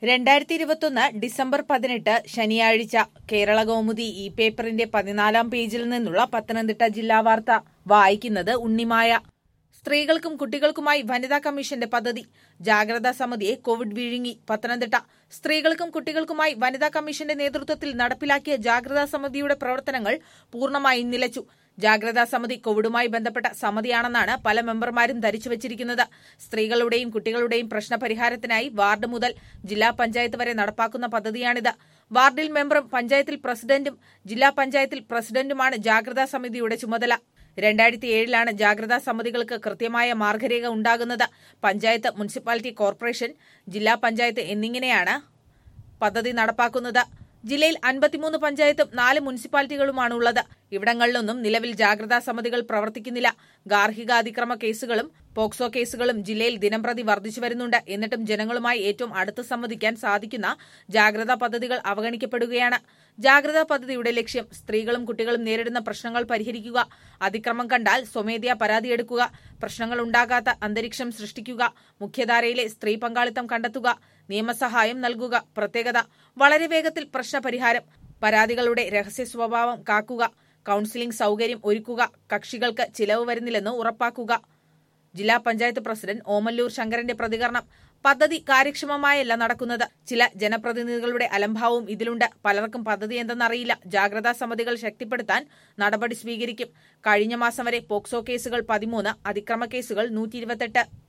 രണ്ടായിരത്തി ഇരുപത്തൊന്ന് ഡിസംബർ പതിനെട്ട് ശനിയാഴ്ച കേരള കൗമുദി ഈ പേപ്പറിന്റെ പതിനാലാം പേജിൽ നിന്നുള്ള പത്തനംതിട്ട ജില്ലാ വാർത്ത വായിക്കുന്നത് ഉണ്ണിമായ സ്ത്രീകൾക്കും കുട്ടികൾക്കുമായി വനിതാ കമ്മീഷന്റെ പദ്ധതി ജാഗ്രതാ സമിതിയെ കോവിഡ് വിഴുങ്ങി പത്തനംതിട്ട സ്ത്രീകൾക്കും കുട്ടികൾക്കുമായി വനിതാ കമ്മീഷന്റെ നേതൃത്വത്തിൽ നടപ്പിലാക്കിയ ജാഗ്രതാ സമിതിയുടെ പ്രവർത്തനങ്ങൾ പൂർണ്ണമായും നിലച്ചു ജാഗ്രതാ സമിതി കോവിഡുമായി ബന്ധപ്പെട്ട സമിതിയാണെന്നാണ് പല മെമ്പർമാരും ധരിച്ചു വച്ചിരിക്കുന്നത് സ്ത്രീകളുടെയും കുട്ടികളുടെയും പ്രശ്നപരിഹാരത്തിനായി വാർഡ് മുതൽ ജില്ലാ പഞ്ചായത്ത് വരെ നടപ്പാക്കുന്ന പദ്ധതിയാണിത് വാർഡിൽ മെമ്പറും പഞ്ചായത്തിൽ പ്രസിഡന്റും ജില്ലാ പഞ്ചായത്തിൽ പ്രസിഡന്റുമാണ് ജാഗ്രതാ സമിതിയുടെ ചുമതല രണ്ടായിരത്തി ഏഴിലാണ് ജാഗ്രതാ സമിതികൾക്ക് കൃത്യമായ മാർഗരേഖ ഉണ്ടാകുന്നത് പഞ്ചായത്ത് മുനിസിപ്പാലിറ്റി കോർപ്പറേഷൻ ജില്ലാ പഞ്ചായത്ത് എന്നിങ്ങനെയാണ് പദ്ധതി നടപ്പാക്കുന്നത് ജില്ലയിൽ അൻപത്തിമൂന്ന് പഞ്ചായത്തും നാല് മുനിസിപ്പാലിറ്റികളുമാണ് ഉള്ളത് ഇവിടങ്ങളിലൊന്നും നിലവിൽ ജാഗ്രതാ സമിതികൾ പ്രവർത്തിക്കുന്നില്ല ഗാർഹിക അതിക്രമ കേസുകളും പോക്സോ കേസുകളും ജില്ലയിൽ ദിനംപ്രതി വർദ്ധിച്ചു വരുന്നുണ്ട് എന്നിട്ടും ജനങ്ങളുമായി ഏറ്റവും അടുത്ത് സംവദിക്കാൻ സാധിക്കുന്ന ജാഗ്രതാ പദ്ധതികൾ അവഗണിക്കപ്പെടുകയാണ് ജാഗ്രതാ പദ്ധതിയുടെ ലക്ഷ്യം സ്ത്രീകളും കുട്ടികളും നേരിടുന്ന പ്രശ്നങ്ങൾ പരിഹരിക്കുക അതിക്രമം കണ്ടാൽ സ്വമേധയാ പരാതിയെടുക്കുക പ്രശ്നങ്ങൾ ഉണ്ടാകാത്ത അന്തരീക്ഷം സൃഷ്ടിക്കുക മുഖ്യധാരയിലെ സ്ത്രീ പങ്കാളിത്തം കണ്ടെത്തുക നിയമസഹായം നൽകുക പ്രത്യേകത വളരെ വേഗത്തിൽ പ്രശ്നപരിഹാരം പരാതികളുടെ രഹസ്യ സ്വഭാവം കാക്കുക കൌൺസിലിംഗ് സൌകര്യം ഒരുക്കുക കക്ഷികൾക്ക് ചിലവ് വരുന്നില്ലെന്ന് ഉറപ്പാക്കുക ജില്ലാ പഞ്ചായത്ത് പ്രസിഡന്റ് ഓമല്ലൂർ ശങ്കരന്റെ പ്രതികരണം പദ്ധതി കാര്യക്ഷമമായല്ല നടക്കുന്നത് ചില ജനപ്രതിനിധികളുടെ അലംഭാവവും ഇതിലുണ്ട് പലർക്കും പദ്ധതി എന്തെന്നറിയില്ല ജാഗ്രതാ സമിതികൾ ശക്തിപ്പെടുത്താൻ നടപടി സ്വീകരിക്കും കഴിഞ്ഞ മാസം വരെ പോക്സോ കേസുകൾ പതിമൂന്ന് അതിക്രമ കേസുകൾ നൂറ്റി